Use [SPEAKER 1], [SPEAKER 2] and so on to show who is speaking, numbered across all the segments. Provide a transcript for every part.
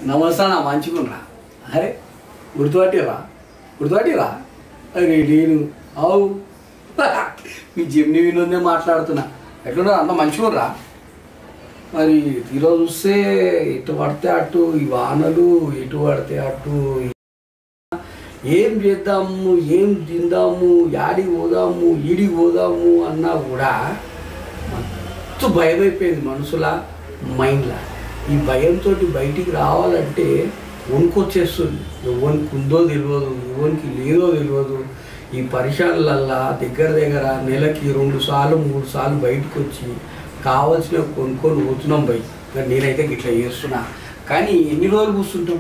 [SPEAKER 1] నమస్తే నా మంచిగుండ్రా అరే గుర్తుపట్టిరా గుర్తుపట్టిరా అరే నేను అవు మీ జిమ్ని వినోదే మాట్లాడుతున్నా ఎట్లున్నా అంత మంచిగుండ్రా మరి ఈరోజు చూస్తే ఎటు పడితే అటు ఈ వానలు ఎటు పడితే అటు ఏం చేద్దాము ఏం తిందాము యాడికి పోదాము ఈడికి పోదాము అన్నా కూడా మస్తు భయం అయిపోయింది మనసుల మైండ్లా ఈ భయంతో బయటికి రావాలంటే వణుకొచ్చేస్తుంది ఎవరికి ఉందో తెలియదు ఎవరికి లేదో తెలియదు ఈ పరిశాలలల్లా దగ్గర దగ్గర నెలకి రెండు సార్లు మూడు సార్లు బయటకు వచ్చి కావాల్సిన కొనుక్కొని పోతున్నాం బయట మరి నేనైతే ఇట్లా చేస్తున్నా కానీ ఎన్ని రోజులు కూర్చుంటాం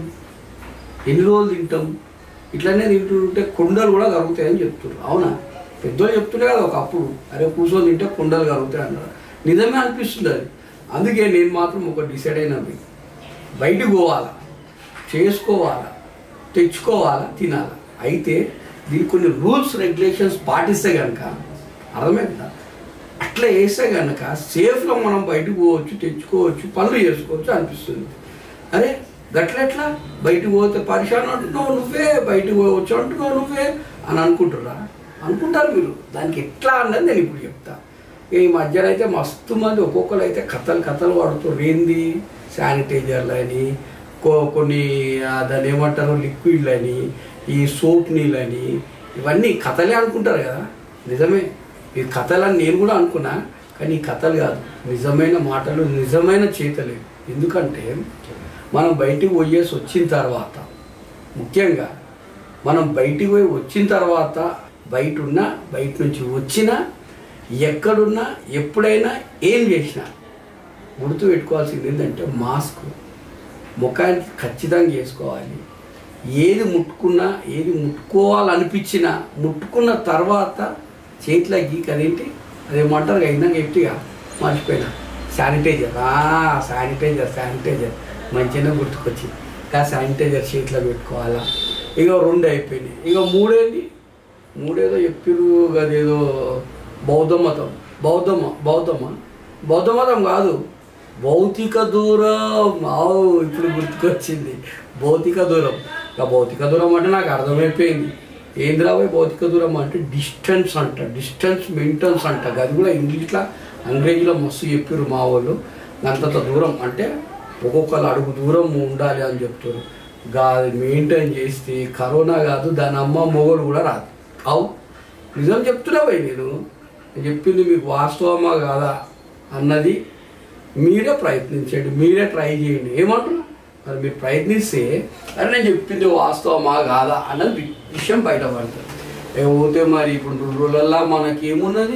[SPEAKER 1] ఎన్ని రోజులు తింటాం ఇట్లనే తింటుంటే కుండలు కూడా కరుగుతాయని చెప్తున్నారు అవునా పెద్దోళ్ళు చెప్తుండే కదా ఒకప్పుడు అరే కూర్చొని తింటే కుండలు కరుగుతాయి అన్నారు నిజమే అనిపిస్తుంది అది అందుకే నేను మాత్రం ఒక డిసైడ్ అయినది బయటికి పోవాలా చేసుకోవాలా తెచ్చుకోవాలా తినాలా అయితే దీనికి కొన్ని రూల్స్ రెగ్యులేషన్స్ పాటిస్తే కనుక అర్థమైందా అట్లా వేస్తే కనుక సేఫ్గా మనం బయటకు పోవచ్చు తెచ్చుకోవచ్చు పనులు చేసుకోవచ్చు అనిపిస్తుంది అరే గట్లెట్లా బయటకు పోతే పరిశాన్ అంటున్నావు నువ్వే బయటకు పోవచ్చు అంటున్నావు నువ్వే అని అనుకుంటురా అనుకుంటారు మీరు దానికి ఎట్లా అన్నది నేను ఇప్పుడు చెప్తా ఈ మధ్యన అయితే మస్తు మంది ఒక్కొక్కరు అయితే కథలు కథలు వాడుతారు ఏంది శానిటైజర్లు అని కో- కొన్ని ఆ, దాన్ని ఏమంటారు లిక్విడ్లు అని ఈ సోప్ నీళ్ళని ఇవన్నీ కథలే అనుకుంటారు కదా నిజమే ఈ కథలని నేను కూడా అనుకున్నా కానీ ఈ కథలు కాదు నిజమైన మాటలు నిజమైన చేతలే ఎందుకంటే మనం బయటికి పోయేసి వచ్చిన తర్వాత ముఖ్యంగా మనం బయటికి పోయి వచ్చిన తర్వాత బయట ఉన్నా బయట నుంచి వచ్చినా ఎక్కడున్నా ఎప్పుడైనా ఏం చేసినా గుర్తు పెట్టుకోవాల్సింది ఏంటంటే మాస్క్ ముఖానికి ఖచ్చితంగా వేసుకోవాలి ఏది ముట్టుకున్నా ఏది ముట్టుకోవాలనిపించినా ముట్టుకున్న తర్వాత చేతిలో గీక్ అదేంటి అదేమంటారు అయినాక గట్టిగా మర్చిపోయినా శానిటైజర్ శానిటైజర్ శానిటైజర్ మంచిగా గుర్తుకొచ్చింది ఆ శానిటైజర్ చేతిలో పెట్టుకోవాలా ఇక రెండు అయిపోయినాయి ఇక మూడేంటి మూడేదో చెప్పిరు అదేదో బౌద్ధ మతం బౌద్ధమ బౌద్ధమ బౌద్ధ మతం కాదు భౌతిక దూరం ఆవు ఇప్పుడు గుర్తుకొచ్చింది భౌతిక దూరం ఇక భౌతిక దూరం అంటే నాకు అర్థమైపోయింది ఏంద్రా పోయి భౌతిక దూరం అంటే డిస్టెన్స్ అంట డిస్టెన్స్ మెయింటెన్స్ అంట అది కూడా ఇంగ్లీష్లో అంగ్రేజీలో మస్తు చెప్పారు మా వాళ్ళు అంతంత దూరం అంటే ఒక్కొక్కరు అడుగు దూరం ఉండాలి అని చెప్తారు గా మెయింటైన్ చేస్తే కరోనా కాదు దాని అమ్మ మొగలు కూడా రాదు అవు నిజం చెప్తున్నావే నేను నేను చెప్పింది మీకు వాస్తవమా కాదా అన్నది మీరే ప్రయత్నించండి మీరే ట్రై చేయండి ఏమంటున్నా మరి మీరు ప్రయత్నిస్తే అరే నేను చెప్పింది వాస్తవమా కాదా అన్నది వి- విషయం బయటపడుతుంది ఇక పోతే మరి ఇప్పుడు రెండు రోజులల్లో మనకి ఏమున్నది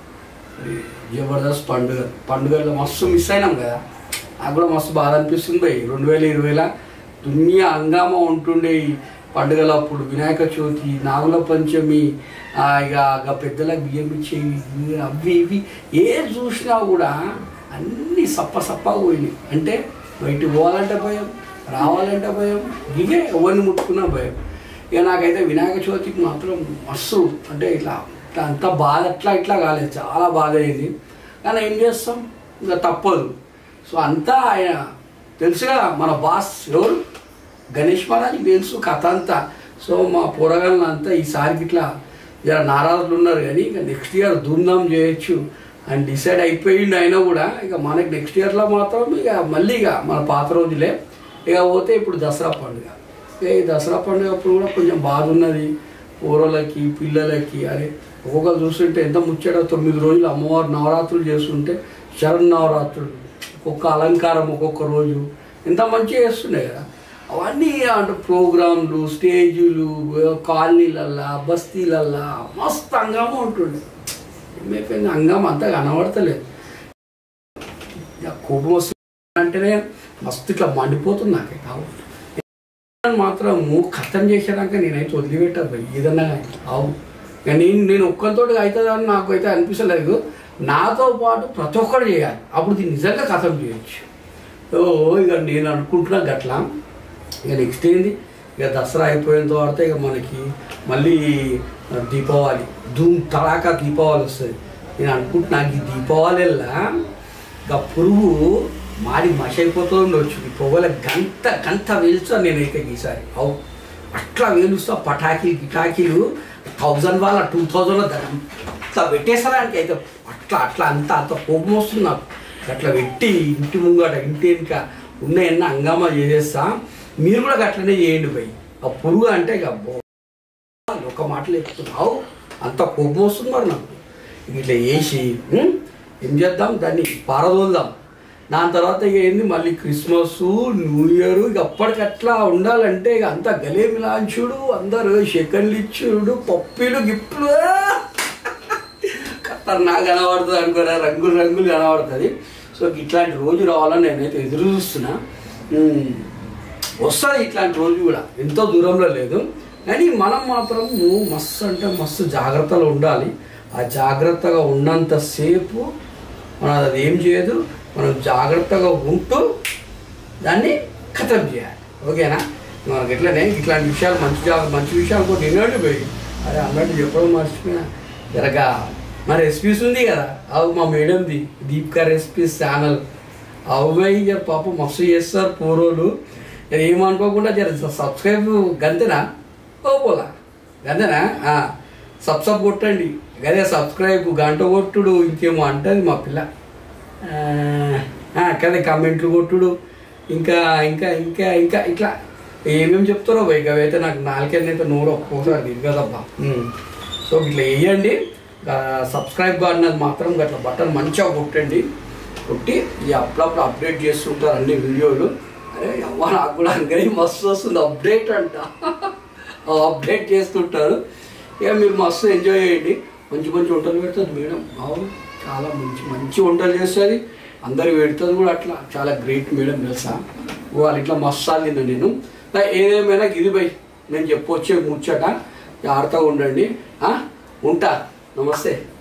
[SPEAKER 1] మరి జబర్దస్త్ పండుగ పండుగల్లో మస్తు మిస్ అయినాం కదా నాకు కూడా మస్తు బాధ అనిపిస్తుంది భయ్ రెండు వేల ఇరవైలో దునియా హంగామా ఉంటుండే ఈ పండుగలు అప్పుడు వినాయక చవితి నాగుల పంచమి ఆ, ఇక ఇక పెద్దలకు బియ్యం ఇచ్చేవి ఇవి, అవి ఇవి ఏ చూసినా కూడా అన్నీ సప్ప సప్పగా పోయినాయి అంటే బయటికి పోవాలంటే భయం రావాలంటే భయం ఇవే ఎవరిని ముట్టుకున్నా భయం ఇక నాకైతే వినాయక చవితికి మాత్రం మస్తు అంటే ఇట్లా ఇట్లా అంత బాధ అట్లా ఇట్లా కాలేదు చాలా బాధ అయింది కానీ ఏం చేస్తాం ఇంకా తప్పదు సో అంతా ఆయన తెలుసు కదా మన బాస్ ఎవరు గణేష్ మహారాజ్కి తెలుసు కథ అంతా సో మా పోరగాళ్ళని అంతా ఈసారికి ఇట్లా జర నారాజులు ఉన్నారు కానీ ఇక నెక్స్ట్ ఇయర్ ధూమ్ధామ్ చేయొచ్చు అని డిసైడ్ అయిపోయిండు అయినా కూడా ఇక మనకి నెక్స్ట్ ఇయర్లో మాత్రం ఇక మళ్ళీ ఇక మన పాత రోజులే ఇక పోతే ఇప్పుడు దసరా పండుగ ఇక ఈ దసరా పండుగ అప్పుడు కూడా కొంచెం బాధ ఉన్నది పూరలకి పిల్లలకి అరే ఒక్కొక్కరు చూస్తుంటే ఎంత ముచ్చట తొమ్మిది రోజులు అమ్మవారు నవరాత్రులు చేస్తుంటే శరణ్ నవరాత్రులు ఒక్కొక్క అలంకారం ఒక్కొక్క రోజు ఎంత మంచిగా చేస్తుండే కదా అవన్నీ అంటే ప్రోగ్రాంలు స్టేజీలు కాలనీలల్లా బస్తీలల్లా మస్తు హంగామా ఉంటుండే ఏమైపోయింది హంగామా అంతా కనబడతలేదు ఇక కోపం వస్తుంది అంటేనే మస్తు ఇట్లా మండిపోతుంది నాకే కావు మాత్రము కథం చేసేదాక నేనైతే వదిలిపెట్టాను భయ్ ఏదన్నా కానీ అవు ఇక నేను నేను ఒక్కరితో అవుతుందని నాకు అయితే అనిపించలేదు నాతో పాటు ప్రతి ఒక్కరు చేయాలి అప్పుడు దీన్ని నిజంగా కథం చేయొచ్చు సో ఇక నేను అనుకుంటున్నా గట్లా ఇక నెక్స్ట్ ఏంది ఇక దసరా అయిపోయిన తర్వాత ఇక మనకి మళ్ళీ దీపావళి ధూమ్ తడాకా దీపావళి వస్తుంది నేను అనుకుంటున్నా ఈ దీపావళిలా ఇక పురుగు మాడి మష అయిపోతూ ఉండొచ్చు ఈ పొగల గంట గంట వేలుస్తా నేనైతే ఈసారి అవు అట్లా వేలుస్తా పటాకీ గిటాకీలు థౌజండ్ వాళ్ళ టూ థౌజండ్లో అంత పెట్టేసడానికి అయితే అట్లా అట్లా అంత అంత కోపం వస్తుంది నాకు అట్లా పెట్టి ఇంటి ముంగట ఇంటి వెనుక ఉన్నాయన్న హంగామా చేసేస్తా మీరు కూడా అట్లనే చేయండి పోయి ఆ పురుగు అంటే ఇక బో- ఒక మాటలు చెప్తున్నావు అంత కోపం వస్తుంది మరి నాకు ఇట్లా వేసి ఉం? ఏం చేద్దాం దాన్ని పారదోల్దాం దాని తర్వాత ఇక ఏంది మళ్ళీ క్రిస్మస్ న్యూ ఇయర్ ఇక అప్పటికట్లా ఉండాలంటే ఇక అంతా గలేమిలాంచుడు అందరూ షెకండ్లు ఇచ్చుడు పప్పులు గిప్పులు ఖతర్నాక్ కనబడుతుంది అనుకోరా రంగులు రంగులు కనబడుతుంది సో ఇట్లాంటి రోజు రావాలని నేనైతే ఎదురు చూస్తున్నా ఉమ్, వస్తుంది ఇట్లాంటి రోజు కూడా ఎంతో దూరంలో లేదు కానీ మనం మాత్రం మస్తు అంటే మస్తు జాగ్రత్తలో ఉండాలి ఆ జాగ్రత్తగా ఉన్నంతసేపు మనం అది ఏం చేయదు మనం జాగ్రత్తగా ఉంటూ దాన్ని ఖతం చేయాలి ఓకేనా మనకి ఎట్లనే ఇట్లాంటి విషయాలు మంచి జా- మంచి విషయాలు కూడా వినండి పోయి అరే అన్నట్టు చెప్పడం మర్చిపోయినా జరగా మా రెసిపీస్ ఉంది కదా అవి మా మేడంది దీపికా రెసిపీస్ ఛానల్ అవి ఇక పాప మస్తు చేస్తారు పూర్వలు నేను ఏమనుకోకుండా జర సబ్స్క్రైబ్ గంతేనా ఓ పోలా గంతేనా ఆ, సబ్ సబ్ కొట్టండి గదే సబ్స్క్రైబ్ గంట కొట్టుడు ఇంకేమో అంటది మా పిల్ల ఆ, ఆ, కదా కమెంట్లు కొట్టుడు ఇంకా ఇంకా ఇంకా ఇంకా ఇట్లా ఏమేమి చెప్తారో ఇక అయితే నాకు నాలుగైతే నోరు ఒక్కోసారి తిరగదబ్బా ఉమ్. సో ఇట్లా వేయండి సబ్స్క్రైబ్ అన్నది మాత్రం అట్లా బటన్ మంచిగా కొట్టండి కొట్టి ఈ అప్పుడప్పుడు అప్డేట్ చేస్తుంటారు అన్ని వీడియోలు అరే అమ్మ నాకు కూడా అందుకని మస్తు వస్తుంది అప్డేట్ అంట అప్డేట్ చేస్తుంటారు ఇక మీరు మస్తు ఎంజాయ్ చేయండి మంచి మంచి వంటలు పెడుతుంది మేడం అవును చాలా మంచి మంచి వంటలు చేస్తుంది అందరు పెడుతుంది కూడా అట్లా చాలా గ్రేట్ మేడం తెలుసా వాళ్ళు ఇట్లా మస్తు తిన్నా నేను నా ఏదేమైనా ఇది బై నేను చెప్పొచ్చే ముచ్చట జాగ్రత్తగా ఉండండి ఆ? ఉంటా నమస్తే